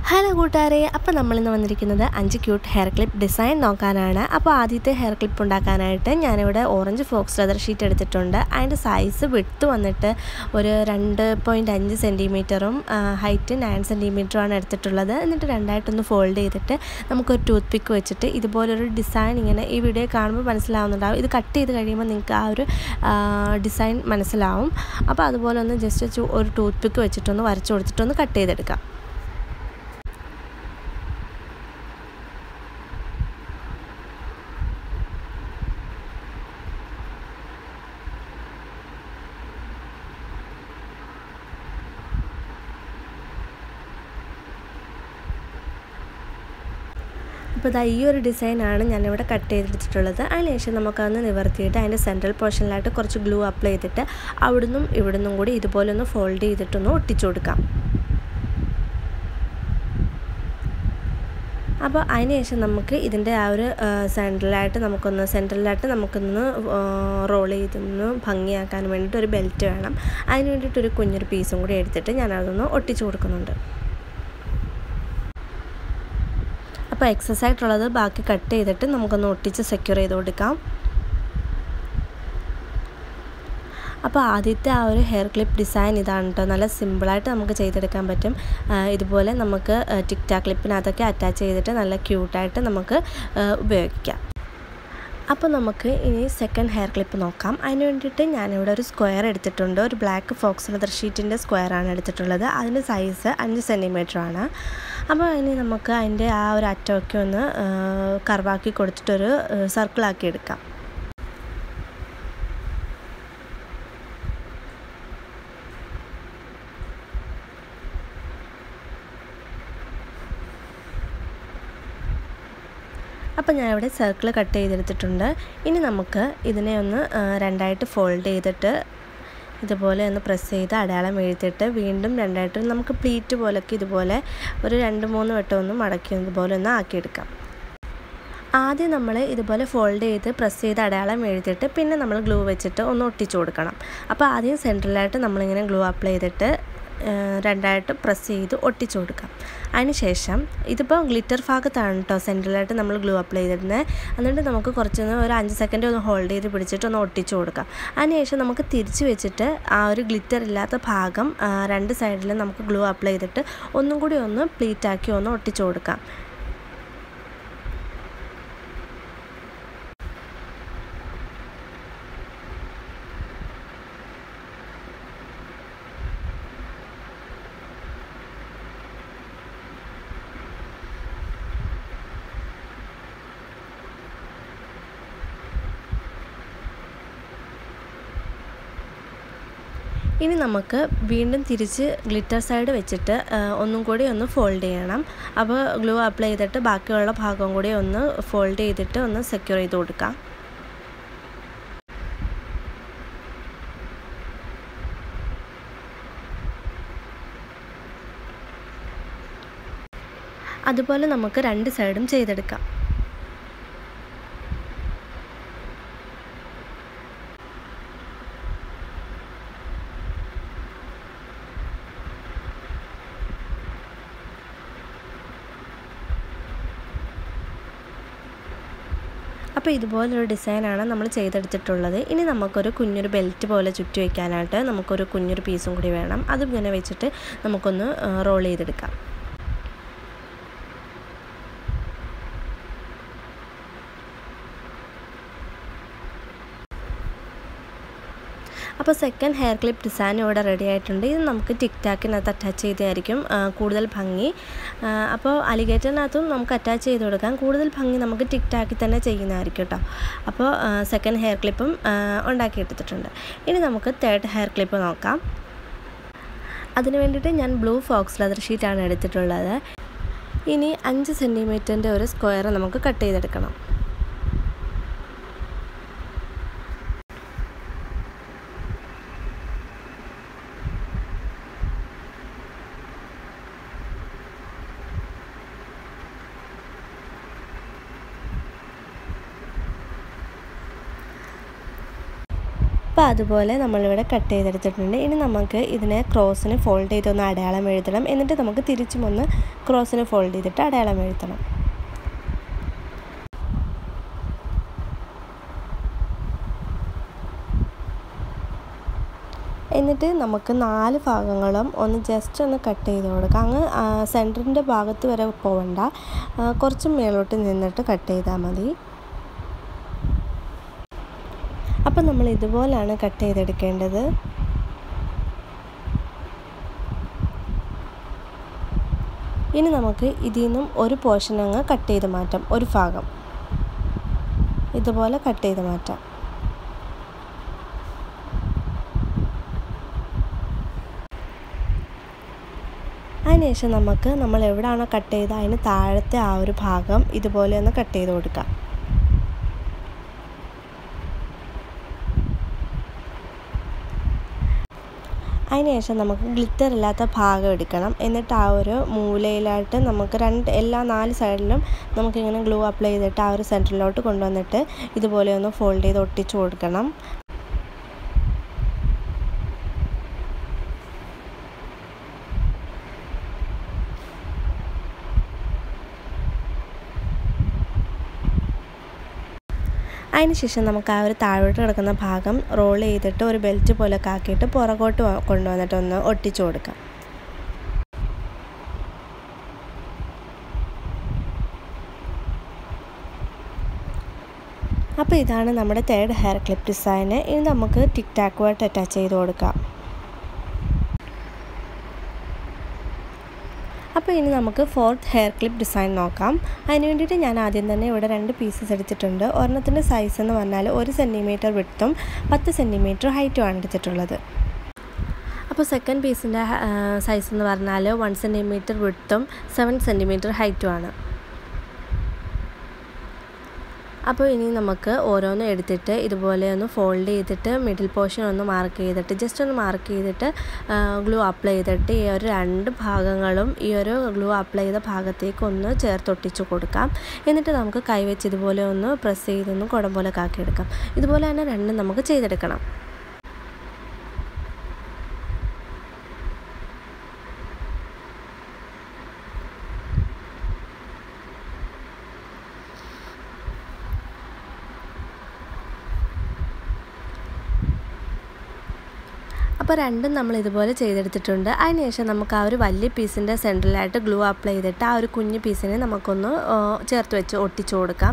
hello കൂട്ടുകാരെ അപ്പോൾ നമ്മളിന്ന് വന്നിരിക്കുന്നത് അഞ്ച് ക്യൂട്ട് ഹെയർ ക്ലിപ്പ് ഡിസൈൻ നോക്കാനാണ് അപ്പോൾ ആദ്യത്തെ ഹെയർ ക്ലിപ്പ് ഉണ്ടാക്കാനായിട്ട് ഞാനിവിടെ ഓറഞ്ച് ഫോക്സ് ലെതർ ഷീറ്റ് എടുത്തിട്ടുണ്ട് അതിൻ്റെ സൈസ് വിട്ട് വന്നിട്ട് ഒരു രണ്ട് പോയിൻറ്റ് അഞ്ച് സെൻറ്റിമീറ്ററും ഹൈറ്റ് നയൻ സെൻറ്റിമീറ്ററുമാണ് എടുത്തിട്ടുള്ളത് എന്നിട്ട് രണ്ടായിട്ടൊന്ന് ഫോൾഡ് ചെയ്തിട്ട് നമുക്കൊരു ടൂത്ത് പിക്ക് വെച്ചിട്ട് ഇതുപോലൊരു ഡിസൈൻ ഇങ്ങനെ ഈ വീഡിയോ കാണുമ്പോൾ മനസ്സിലാവുന്നുണ്ടാവും ഇത് കട്ട് ചെയ്ത് കഴിയുമ്പോൾ നിങ്ങൾക്ക് ആ ഒരു ഡിസൈൻ മനസ്സിലാവും അപ്പോൾ അതുപോലെ ഒന്ന് ജസ്റ്റ് ഒരു ടൂത്ത് പിക്ക് വെച്ചിട്ടൊന്ന് വരച്ചു കൊടുത്തിട്ടൊന്ന് കട്ട് ചെയ്തെടുക്കാം അപ്പോൾ ഇതാ ഈ ഒരു ഡിസൈനാണ് ഞാനിവിടെ കട്ട് ചെയ്തെടുത്തിട്ടുള്ളത് അതിനുശേഷം നമുക്കതൊന്ന് നിവർത്തിയിട്ട് അതിൻ്റെ സെൻട്രൽ പോർഷനിലായിട്ട് കുറച്ച് ഗ്ലൂ അപ്ലൈ ചെയ്തിട്ട് അവിടുന്നും ഇവിടുന്നും കൂടി ഇതുപോലെ ഒന്ന് ഫോൾഡ് ചെയ്തിട്ടൊന്ന് ഒട്ടിച്ചു കൊടുക്കാം അപ്പോൾ അതിനുശേഷം നമുക്ക് ഇതിൻ്റെ ആ ഒരു സെൻട്രലായിട്ട് നമുക്കൊന്ന് സെൻട്രലായിട്ട് നമുക്കൊന്ന് റോൾ ചെയ്തൊന്ന് ഭംഗിയാക്കാൻ വേണ്ടിയിട്ട് ഒരു ബെൽറ്റ് വേണം അതിന് വേണ്ടിയിട്ട് ഒരു കുഞ്ഞൊരു പീസും കൂടി എടുത്തിട്ട് ഞാനതൊന്ന് ഒട്ടിച്ചു കൊടുക്കുന്നുണ്ട് അപ്പോൾ എക്സസ് ആയിട്ടുള്ളത് ബാക്കി കട്ട് ചെയ്തിട്ട് നമുക്കൊന്ന് ഒട്ടിച്ച് സെക്യൂർ ചെയ്ത് കൊടുക്കാം അപ്പോൾ ആദ്യത്തെ ആ ഒരു ഹെയർ ക്ലിപ്പ് ഡിസൈൻ ഇതാണ് കേട്ടോ നല്ല സിമ്പിളായിട്ട് നമുക്ക് ചെയ്തെടുക്കാൻ പറ്റും ഇതുപോലെ നമുക്ക് ടിക് ടാക് ക്ലിപ്പിനകത്തൊക്കെ അറ്റാച്ച് ചെയ്തിട്ട് നല്ല ക്യൂട്ടായിട്ട് നമുക്ക് ഉപയോഗിക്കാം അപ്പോൾ നമുക്ക് ഇനി സെക്കൻഡ് ഹെയർ ക്ലിപ്പ് നോക്കാം അതിന് വേണ്ടിയിട്ട് ഞാനിവിടെ ഒരു സ്ക്വയർ എടുത്തിട്ടുണ്ട് ഒരു ബ്ലാക്ക് ഫോക്സ് ലെതർ ഷീറ്റിൻ്റെ സ്ക്വയറാണ് എടുത്തിട്ടുള്ളത് അതിൻ്റെ സൈസ് അഞ്ച് സെൻറ്റിമീറ്റർ ആണ് അപ്പോൾ ഇനി നമുക്ക് അതിൻ്റെ ആ ഒരു അറ്റമൊക്കെ ഒന്ന് കർവാക്കി കൊടുത്തിട്ടൊരു സർക്കിളാക്കി എടുക്കാം അപ്പോൾ ഞാനിവിടെ സർക്കിൾ കട്ട് ചെയ്തെടുത്തിട്ടുണ്ട് ഇനി നമുക്ക് ഇതിനെ ഒന്ന് രണ്ടായിട്ട് ഫോൾഡ് ചെയ്തിട്ട് ഇതുപോലെ ഒന്ന് പ്രസ് ചെയ്ത് അടയാളം എഴുതിയിട്ട് വീണ്ടും രണ്ടായിട്ട് നമുക്ക് പ്ലീറ്റ് പോലൊക്കെ ഇതുപോലെ ഒരു രണ്ട് മൂന്ന് വട്ടം ഒന്ന് മടക്കി ഇതുപോലെ ഒന്ന് ആക്കിയെടുക്കാം ആദ്യം നമ്മൾ ഇതുപോലെ ഫോൾഡ് ചെയ്ത് പ്രസ് ചെയ്ത് അടയാളം എഴുതിയിട്ട് പിന്നെ നമ്മൾ ഗ്ലൂ വെച്ചിട്ട് ഒന്ന് ഒട്ടിച്ചു കൊടുക്കണം അപ്പോൾ ആദ്യം സെൻട്രലായിട്ട് നമ്മളിങ്ങനെ ഗ്ലൂ അപ്ലൈ ചെയ്തിട്ട് രണ്ടായിട്ട് പ്രസ് ചെയ്ത് ഒട്ടിച്ചു കൊടുക്കാം അതിനുശേഷം ഇതിപ്പോൾ ഗ്ലിറ്റർ ഭാഗത്താണ് കേട്ടോ സെൻട്രലായിട്ട് നമ്മൾ ഗ്ലൂ അപ്ലൈ ചെയ്തിരുന്നത് എന്നിട്ട് നമുക്ക് കുറച്ചൊന്ന് ഒരു അഞ്ച് സെക്കൻഡ് ഒന്ന് ഹോൾഡ് ചെയ്ത് പിടിച്ചിട്ട് ഒന്ന് ഒട്ടിച്ചു കൊടുക്കാം അതിനുശേഷം നമുക്ക് തിരിച്ച് വെച്ചിട്ട് ആ ഒരു ഗ്ലിറ്റർ ഇല്ലാത്ത ഭാഗം രണ്ട് സൈഡിലും നമുക്ക് ഗ്ലൂ അപ്ലൈ ചെയ്തിട്ട് ഒന്നും കൂടി ഒന്ന് പ്ലീറ്റാക്കി ഒന്ന് ഒട്ടിച്ചു കൊടുക്കാം ഇനി നമുക്ക് വീണ്ടും തിരിച്ച് ഗ്ലിറ്റർ സൈഡ് വെച്ചിട്ട് ഒന്നും കൂടി ഒന്ന് ഫോൾഡ് ചെയ്യണം അപ്പോൾ ഗ്ലൂ അപ്ലൈ ചെയ്തിട്ട് ബാക്കിയുള്ള ഭാഗം കൂടി ഒന്ന് ഫോൾഡ് ചെയ്തിട്ട് ഒന്ന് സെക്യൂർ ചെയ്ത് കൊടുക്കാം അതുപോലെ നമുക്ക് രണ്ട് സൈഡും ചെയ്തെടുക്കാം അപ്പോൾ ഇതുപോലൊരു ഡിസൈനാണ് നമ്മൾ ചെയ്തെടുത്തിട്ടുള്ളത് ഇനി നമുക്കൊരു കുഞ്ഞൊരു ബെൽറ്റ് പോലെ ചുറ്റി വയ്ക്കാനായിട്ട് നമുക്കൊരു കുഞ്ഞൊരു പീസും കൂടി വേണം അതും ഇങ്ങനെ വെച്ചിട്ട് നമുക്കൊന്ന് റോൾ ചെയ്തെടുക്കാം അപ്പോൾ സെക്കൻഡ് ഹെയർ ക്ലിപ്പ് ഡിസൈൻ ഇവിടെ റെഡി ആയിട്ടുണ്ട് ഇത് നമുക്ക് ടിക് ടാക്കിനകത്ത് അറ്റാച്ച് ചെയ്തായിരിക്കും കൂടുതൽ ഭംഗി അപ്പോൾ അലിഗേറ്ററിനകത്തും നമുക്ക് അറ്റാച്ച് ചെയ്ത് കൊടുക്കാം കൂടുതൽ ഭംഗി നമുക്ക് ടിക് ടാക്കിൽ തന്നെ ചെയ്യുന്നതായിരിക്കും കേട്ടോ അപ്പോൾ സെക്കൻഡ് ഹെയർ ക്ലിപ്പും ഉണ്ടാക്കിയെടുത്തിട്ടുണ്ട് ഇനി നമുക്ക് തേർഡ് ഹെയർ ക്ലിപ്പ് നോക്കാം അതിന് വേണ്ടിയിട്ട് ഞാൻ ബ്ലൂ ഫോക്സ് ലെതർ ഷീറ്റാണ് എടുത്തിട്ടുള്ളത് ഇനി അഞ്ച് സെൻറ്റിമീറ്ററിൻ്റെ ഒരു സ്ക്വയർ നമുക്ക് കട്ട് ചെയ്തെടുക്കണം അപ്പോൾ അതുപോലെ നമ്മളിവിടെ കട്ട് ചെയ്തെടുത്തിട്ടുണ്ട് ഇനി നമുക്ക് ഇതിനെ ക്രോസിന് ഫോൾഡ് ചെയ്തൊന്ന് അടയാളം എഴുതണം എന്നിട്ട് നമുക്ക് തിരിച്ചും ഒന്ന് ക്രോസിന് ഫോൾഡ് ചെയ്തിട്ട് അടയാളം എഴുതണം എന്നിട്ട് നമുക്ക് നാല് ഭാഗങ്ങളും ഒന്ന് ജസ്റ്റ് ഒന്ന് കട്ട് ചെയ്ത് കൊടുക്കാം അങ്ങ് സെൻറ്ററിൻ്റെ ഭാഗത്ത് വരെ പോകണ്ട കുറച്ച് മേലോട്ട് നിന്നിട്ട് കട്ട് ചെയ്താൽ മതി അപ്പം നമ്മൾ ഇതുപോലാണ് കട്ട് ചെയ്തെടുക്കേണ്ടത് ഇനി നമുക്ക് ഇതിൽ നിന്നും ഒരു പോർഷൻ അങ്ങ് കട്ട് ചെയ്ത് മാറ്റാം ഒരു ഭാഗം ഇതുപോലെ കട്ട് ചെയ്ത് മാറ്റാം അതിനുശേഷം നമുക്ക് നമ്മൾ എവിടെയാണോ കട്ട് ചെയ്ത് അതിന് താഴത്തെ ആ ഒരു ഭാഗം ഇതുപോലെ ഒന്ന് കട്ട് ചെയ്ത് കൊടുക്കാം അതിനുശേഷം നമുക്ക് ഗ്ലിറ്റർ ഇല്ലാത്ത ഭാഗം എടുക്കണം എന്നിട്ട് ആ ഒരു മൂലയിലായിട്ട് നമുക്ക് രണ്ട് എല്ലാ നാല് സൈഡിലും നമുക്കിങ്ങനെ ഗ്ലൂ അപ്ലൈ ചെയ്തിട്ട് ആ ഒരു സെൻറ്ററിലോട്ട് കൊണ്ടുവന്നിട്ട് ഇതുപോലെ ഒന്ന് ഫോൾഡ് ചെയ്ത് ഒട്ടിച്ചു കൊടുക്കണം അതിനുശേഷം നമുക്ക് ആ ഒരു താഴോട്ട് കിടക്കുന്ന ഭാഗം റോൾ ചെയ്തിട്ട് ഒരു ബെൽറ്റ് പോലെ ആക്കിയിട്ട് പുറകോട്ട് കൊണ്ടുവന്നിട്ട് ഒന്ന് ഒട്ടിച്ചു കൊടുക്കാം അപ്പോൾ ഇതാണ് നമ്മുടെ തേർഡ് ഹെയർ ക്ലിപ്പ് ഡിസൈന് ഇനി നമുക്ക് ടിക് ടാക്കുമായിട്ട് അറ്റാച്ച് ചെയ്ത് കൊടുക്കാം അപ്പോൾ ഇനി നമുക്ക് ഫോർത്ത് ഹെയർ ക്ലിപ്പ് ഡിസൈൻ നോക്കാം അതിന് വേണ്ടിയിട്ട് ഞാൻ ആദ്യം തന്നെ ഇവിടെ രണ്ട് പീസസ് എടുത്തിട്ടുണ്ട് ഒരെണ്ണത്തിൻ്റെ സൈസ് എന്ന് പറഞ്ഞാൽ ഒരു സെൻറ്റിമീറ്റർ വിട്ടും പത്ത് സെൻറ്റിമീറ്റർ ഹൈറ്റുമാണ് എടുത്തിട്ടുള്ളത് അപ്പോൾ സെക്കൻഡ് പീസിൻ്റെ സൈസ് എന്ന് പറഞ്ഞാൽ വൺ സെൻറ്റിമീറ്റർ വിട്ടും സെവൻ സെൻറ്റിമീറ്റർ ഹൈറ്റുമാണ് അപ്പോൾ ഇനി നമുക്ക് ഓരോന്നും എടുത്തിട്ട് ഇതുപോലെ ഒന്ന് ഫോൾഡ് ചെയ്തിട്ട് മിഡിൽ പോർഷൻ ഒന്ന് മാർക്ക് ചെയ്തിട്ട് ജസ്റ്റ് ഒന്ന് മാർക്ക് ചെയ്തിട്ട് ഗ്ലൂ അപ്ലൈ ചെയ്തിട്ട് ഈ ഒരു രണ്ട് ഭാഗങ്ങളും ഈ ഒരു ഗ്ലൂ അപ്ലൈ ചെയ്ത ഭാഗത്തേക്ക് ഒന്ന് ചേർത്തൊട്ടിച്ച് കൊടുക്കാം എന്നിട്ട് നമുക്ക് കൈവച്ച് ഇതുപോലെ ഒന്ന് പ്രസ് ചെയ്തൊന്ന് കുടം പോലെ കാക്കിയെടുക്കാം ഇതുപോലെ തന്നെ രണ്ടും നമുക്ക് ചെയ്തെടുക്കണം അപ്പോൾ രണ്ടും നമ്മൾ ഇതുപോലെ ചെയ്തെടുത്തിട്ടുണ്ട് അതിനുശേഷം നമുക്ക് ആ ഒരു വലിയ പീസിൻ്റെ സെൻറ്ററിലായിട്ട് ഗ്ലൂ അപ്ലൈ ചെയ്തിട്ട് ആ ഒരു കുഞ്ഞു പീസിനെ നമുക്കൊന്ന് ചേർത്ത് വെച്ച് ഒട്ടിച്ചു കൊടുക്കാം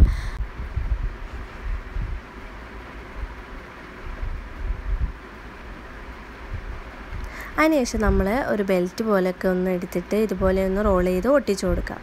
അതിനുശേഷം നമ്മൾ ഒരു ബെൽറ്റ് പോലെയൊക്കെ ഒന്ന് എടുത്തിട്ട് ഇതുപോലെ ഒന്ന് റോൾ ചെയ്ത് ഒട്ടിച്ചു കൊടുക്കാം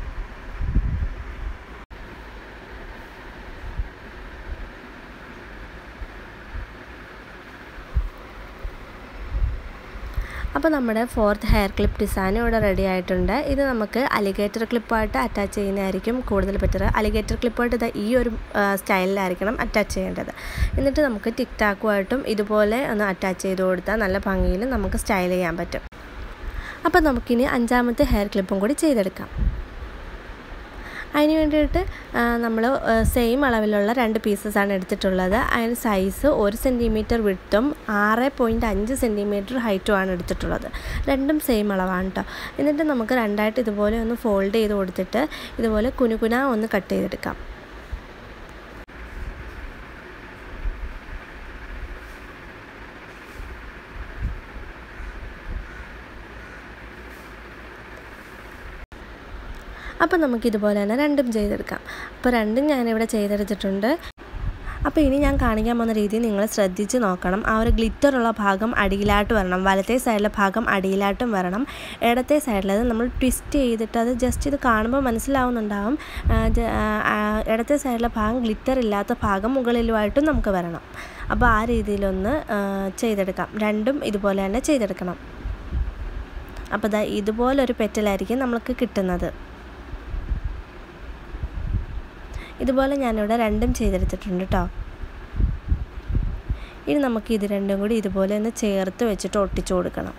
അപ്പോൾ നമ്മുടെ ഫോർത്ത് ഹെയർ ക്ലിപ്പ് ഡിസൈൻ ഇവിടെ റെഡി ആയിട്ടുണ്ട് ഇത് നമുക്ക് അലിഗേറ്റർ ക്ലിപ്പായിട്ട് അറ്റാച്ച് ചെയ്യുന്നതായിരിക്കും കൂടുതൽ ബെറ്റർ അലിഗേറ്റർ ക്ലിപ്പായിട്ട് ഇത് ഈ ഒരു സ്റ്റൈലിലായിരിക്കണം അറ്റാച്ച് ചെയ്യേണ്ടത് എന്നിട്ട് നമുക്ക് ടിക് ടാക്കുമായിട്ടും ഇതുപോലെ ഒന്ന് അറ്റാച്ച് ചെയ്ത് കൊടുത്താൽ നല്ല ഭംഗിയിൽ നമുക്ക് സ്റ്റൈൽ ചെയ്യാൻ പറ്റും അപ്പോൾ നമുക്കിനി അഞ്ചാമത്തെ ഹെയർ ക്ലിപ്പും കൂടി ചെയ്തെടുക്കാം അതിന് വേണ്ടിയിട്ട് നമ്മൾ സെയിം അളവിലുള്ള രണ്ട് പീസസാണ് എടുത്തിട്ടുള്ളത് അതിന് സൈസ് ഒരു സെൻറ്റിമീറ്റർ വിട്ടും ആറ് പോയിൻറ്റ് അഞ്ച് സെൻറ്റിമീറ്റർ ഹൈറ്റുമാണ് എടുത്തിട്ടുള്ളത് രണ്ടും സെയിം അളവാണ് കേട്ടോ എന്നിട്ട് നമുക്ക് രണ്ടായിട്ട് ഇതുപോലെ ഒന്ന് ഫോൾഡ് ചെയ്ത് കൊടുത്തിട്ട് ഇതുപോലെ കുനുകുന ഒന്ന് കട്ട് ചെയ്തെടുക്കാം അപ്പോൾ നമുക്കിതുപോലെ തന്നെ രണ്ടും ചെയ്തെടുക്കാം അപ്പോൾ രണ്ടും ഞാനിവിടെ ചെയ്തെടുത്തിട്ടുണ്ട് അപ്പോൾ ഇനി ഞാൻ കാണിക്കാൻ പോകുന്ന രീതി നിങ്ങൾ ശ്രദ്ധിച്ച് നോക്കണം ആ ഒരു ഗ്ലിറ്ററുള്ള ഭാഗം അടിയിലായിട്ട് വരണം വലത്തെ സൈഡിലെ ഭാഗം അടിയിലായിട്ടും വരണം ഇടത്തെ സൈഡിലത് നമ്മൾ ട്വിസ്റ്റ് ചെയ്തിട്ട് അത് ജസ്റ്റ് ഇത് കാണുമ്പോൾ മനസ്സിലാവുന്നുണ്ടാവും ഇടത്തെ സൈഡിലെ ഭാഗം ഗ്ലിറ്റർ ഇല്ലാത്ത ഭാഗം മുകളിലുമായിട്ടും നമുക്ക് വരണം അപ്പോൾ ആ രീതിയിലൊന്ന് ചെയ്തെടുക്കാം രണ്ടും ഇതുപോലെ തന്നെ ചെയ്തെടുക്കണം അപ്പോൾ ഇതാ ഇതുപോലൊരു പെറ്റലായിരിക്കും നമ്മൾക്ക് കിട്ടുന്നത് ഇതുപോലെ ഞാനിവിടെ രണ്ടും ചെയ്തെടുത്തിട്ടുണ്ട് കേട്ടോ ഇനി നമുക്ക് ഇത് രണ്ടും കൂടി ഇതുപോലെ ഒന്ന് ചേർത്ത് വെച്ചിട്ട് ഒട്ടിച്ചു കൊടുക്കണം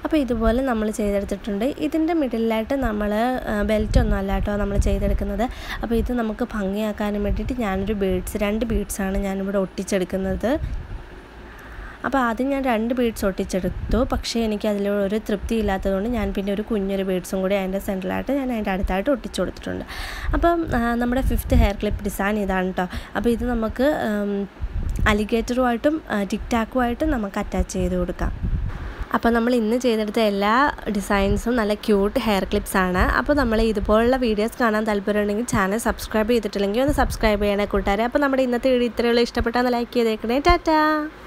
അപ്പോൾ ഇതുപോലെ നമ്മൾ ചെയ്തെടുത്തിട്ടുണ്ട് ഇതിൻ്റെ മിഡിലായിട്ട് നമ്മൾ ബെൽറ്റ് ഒന്നും അല്ല കേട്ടോ നമ്മൾ ചെയ്തെടുക്കുന്നത് അപ്പോൾ ഇത് നമുക്ക് ഭംഗിയാക്കാനും വേണ്ടിയിട്ട് ഞാനൊരു ബീഡ്സ് രണ്ട് ബീഡ്സാണ് ഞാനിവിടെ ഒട്ടിച്ചെടുക്കുന്നത് അപ്പോൾ ആദ്യം ഞാൻ രണ്ട് ബീഡ്സ് ഒട്ടിച്ചെടുത്തു പക്ഷേ എനിക്ക് അതിൽ ഒരു തൃപ്തി ഇല്ലാത്തതുകൊണ്ട് ഞാൻ പിന്നെ ഒരു കുഞ്ഞൊരു ബീഡ്സും കൂടി അതിൻ്റെ സെൻറ്ററിലായിട്ട് ഞാൻ അതിൻ്റെ അടുത്തായിട്ട് ഒട്ടിച്ചു കൊടുത്തിട്ടുണ്ട് അപ്പം നമ്മുടെ ഫിഫ്ത്ത് ഹെയർ ക്ലിപ്പ് ഡിസൈൻ ഇതാണ് കേട്ടോ അപ്പോൾ ഇത് നമുക്ക് അലിഗേറ്ററുമായിട്ടും ടിക് ടാക്കുമായിട്ടും നമുക്ക് അറ്റാച്ച് ചെയ്ത് കൊടുക്കാം അപ്പോൾ നമ്മൾ ഇന്ന് ചെയ്തെടുത്ത എല്ലാ ഡിസൈൻസും നല്ല ക്യൂട്ട് ഹെയർ ക്ലിപ്സ് ആണ് അപ്പോൾ നമ്മൾ ഇതുപോലുള്ള വീഡിയോസ് കാണാൻ താല്പര്യമുണ്ടെങ്കിൽ ചാനൽ സബ്സ്ക്രൈബ് ചെയ്തിട്ടില്ലെങ്കിൽ ഒന്ന് സബ്സ്ക്രൈബ് ചെയ്യണേ കൂട്ടുകാരെ അപ്പോൾ നമ്മുടെ ഇന്നത്തെ വീഡിയോ ഇത്രയുള്ള ഇഷ്ടപ്പെട്ടാൽ ലൈക്ക് ചെയ്തേക്കണേ ടാറ്റാ